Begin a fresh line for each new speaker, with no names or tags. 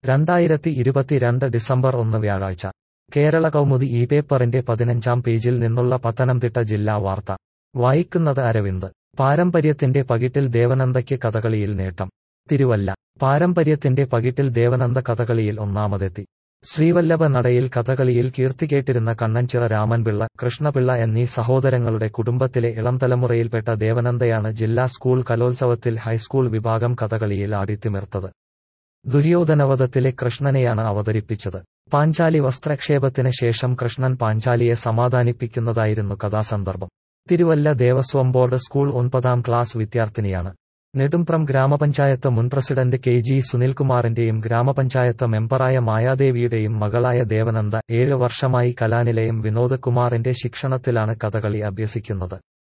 രണ്ടായിരത്തി ഇരുപത്തിരണ്ട് ഡിസംബർ ഒന്ന് വ്യാഴാഴ്ച കേരള കൗമുദി ഈ പേപ്പറിന്റെ പതിനഞ്ചാം പേജിൽ നിന്നുള്ള പത്തനംതിട്ട ജില്ലാ വാർത്ത വായിക്കുന്നത് അരവിന്ദ് പാരമ്പര്യത്തിന്റെ പകിട്ടിൽ ദേവനന്ദയ്ക്ക് കഥകളിയിൽ നേട്ടം തിരുവല്ല പാരമ്പര്യത്തിന്റെ പകിട്ടിൽ ദേവനന്ദ കഥകളിയിൽ ഒന്നാമതെത്തി ശ്രീവല്ലഭ നടയിൽ കഥകളിയിൽ കീർത്തികേട്ടിരുന്ന കണ്ണൻചിറ രാമൻപിള്ള കൃഷ്ണപിള്ള എന്നീ സഹോദരങ്ങളുടെ കുടുംബത്തിലെ ഇളംതലമുറയിൽപ്പെട്ട ദേവനന്ദയാണ് ജില്ലാ സ്കൂൾ കലോത്സവത്തിൽ ഹൈസ്കൂൾ വിഭാഗം കഥകളിയിൽ ആടിത്തിമിർത്തത് ദുര്യോധനവധത്തിലെ കൃഷ്ണനെയാണ് അവതരിപ്പിച്ചത് പാഞ്ചാലി വസ്ത്രക്ഷേപത്തിന് ശേഷം കൃഷ്ണൻ പാഞ്ചാലിയെ സമാധാനിപ്പിക്കുന്നതായിരുന്നു കഥാസന്ദർഭം തിരുവല്ല ദേവസ്വം ബോർഡ് സ്കൂൾ ഒൻപതാം ക്ലാസ് വിദ്യാർത്ഥിനിയാണ് നെടുംപ്രം ഗ്രാമപഞ്ചായത്ത് മുൻ പ്രസിഡന്റ് കെ ജി സുനിൽകുമാറിന്റെയും ഗ്രാമപഞ്ചായത്ത് മെമ്പറായ മായാദേവിയുടെയും മകളായ ദേവനന്ദ ഏഴ് വർഷമായി കലാനിലയം വിനോദ് കുമാറിന്റെ ശിക്ഷണത്തിലാണ് കഥകളി അഭ്യസിക്കുന്നത്